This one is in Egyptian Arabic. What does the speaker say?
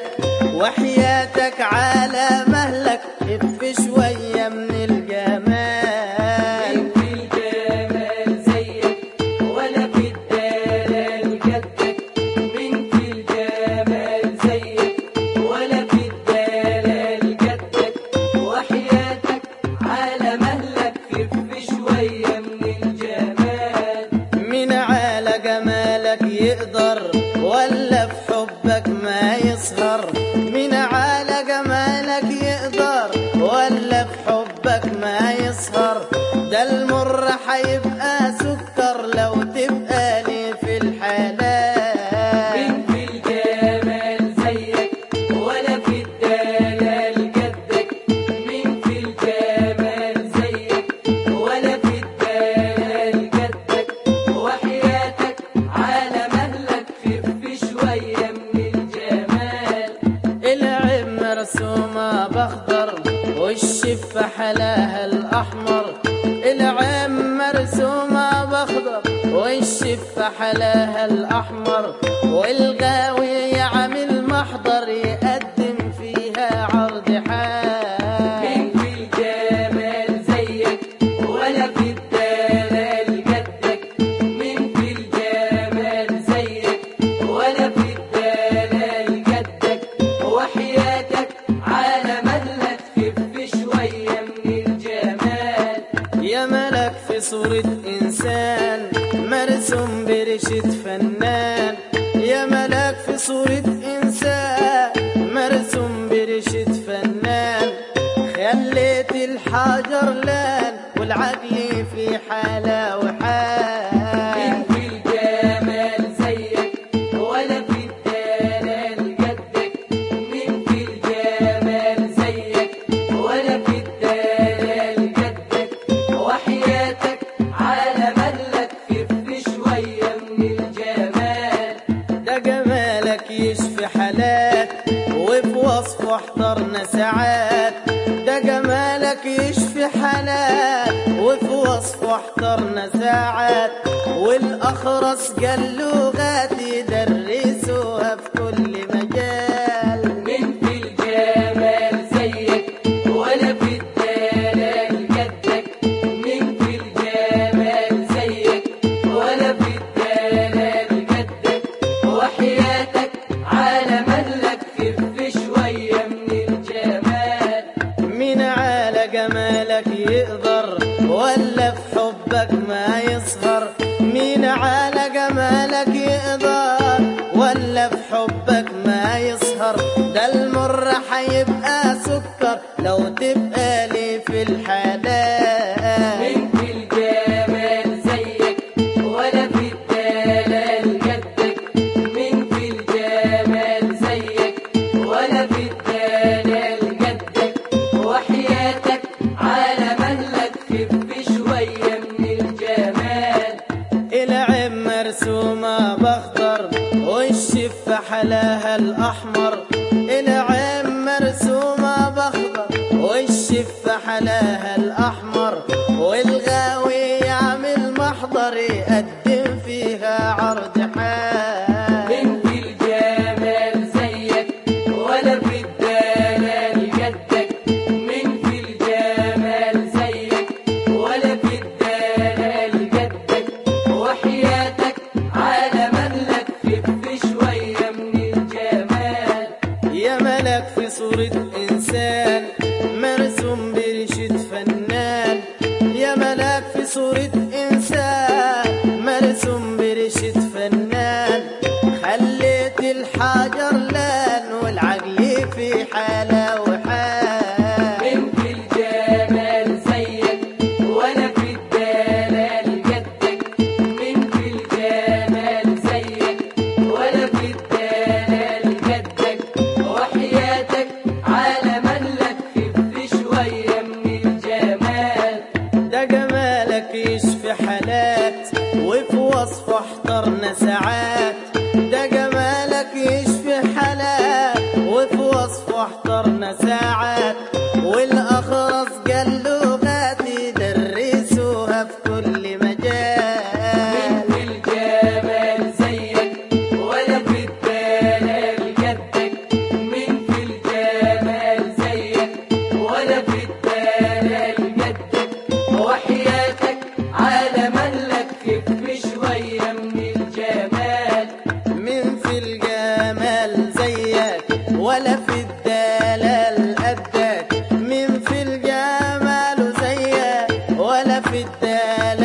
وحياتك على مهلك خف شوية من الجمال في الجمال زيك ولا في الدلال جدك من في الجمال زيك ولا في الدلال جدك وحياتك على مهلك خف شوية من الجمال من على جمالك يقدر ولا في حبك ما يسهر من على جمالك يقدر ولا في حبك ما يسهر ده المر حيبقى سكر لو تبقى لي في الحلال من في الجمال زيك ولا في الدلال جدك من في الجمال زيك ولا في الدلال جدك وحياتك على مهلك خف شوية من الجمال العين مرسومة بخضر والشفة حلاها الأحمر العين مرسومة بخضر والشفة حلاها الأحمر والغاوي عامل محضر يقدم فيها عرض حال من في الجمال زيك ولا في الدلال جدك من في الجمال زيك ولا في الدلال جدك وحياتك على مهلك خف شوية من الجمال يا ملك في صورة إنسان مرسوم برشة فنان يا ملك في صورة إنسان مرسوم برشة فنان خليت الحجر لان والعقل في حالة وحال من في الجمال زيك ولا في الدلال جدك من في الجمال زيك ولا في الدلال جدك وحياتك على مهلك خف شوية من الجمال ده جمالك يشفي حالات وفي وصفه احضرنا ساعات ده جمالك يشفي حالات وفي وصفه احضرنا ساعات والأخرس قال لغات يدرسوها في كل مجال من في الجمال زيك ولا في الدلال جدك من في الجمال زيك ولا في الدلال جدك وحياتك على مهلك خف شوية من الجمال من على جمالك يقدر ولا في حبك ما يسهر مين على جمالك يقدر ولا في حبك ما يسهر ده المر حيبقى سكر لو تبقى لي في الحلال من في الجمال زيك ولا في الدلال جدك من في الجمال زيك ولا في الدلال جدك وحياتك على مهلك خف شوية من الجمال العين مرسومة بخضر والشفة حلاها الأحمر العين مرسومة بخضر والشفة حلاها الأحمر والغاوي يعمل محضر يقدم فيها عرض حال من في الجمال زيك ولا في الدلال جدك من في الجمال زيك ولا في الدلال جدك وحياتك على مهلك خف شوية من الجمال يا ملك في صورة إنسان مرسوم برشة فنان يا ملك في صورة إنسان مرسوم برشة فنان خليت الحجر لان والعقل في حالة وحال من في الجمال زيك ولا في الدلال جدك من في الجمال زيك ولا في الدلال جدك وحياتك على مهلك خف شوية من الجمال ده جمالك يشفي حالات وفي وصفه احضرنا ساعات ده جمالك يشفي حالات وفي وصفه احضرنا ساعات والأخرس قال لغات يدرسوها في كل مجال من في الجمال زيك ولا في الدلال جدك من في الدلال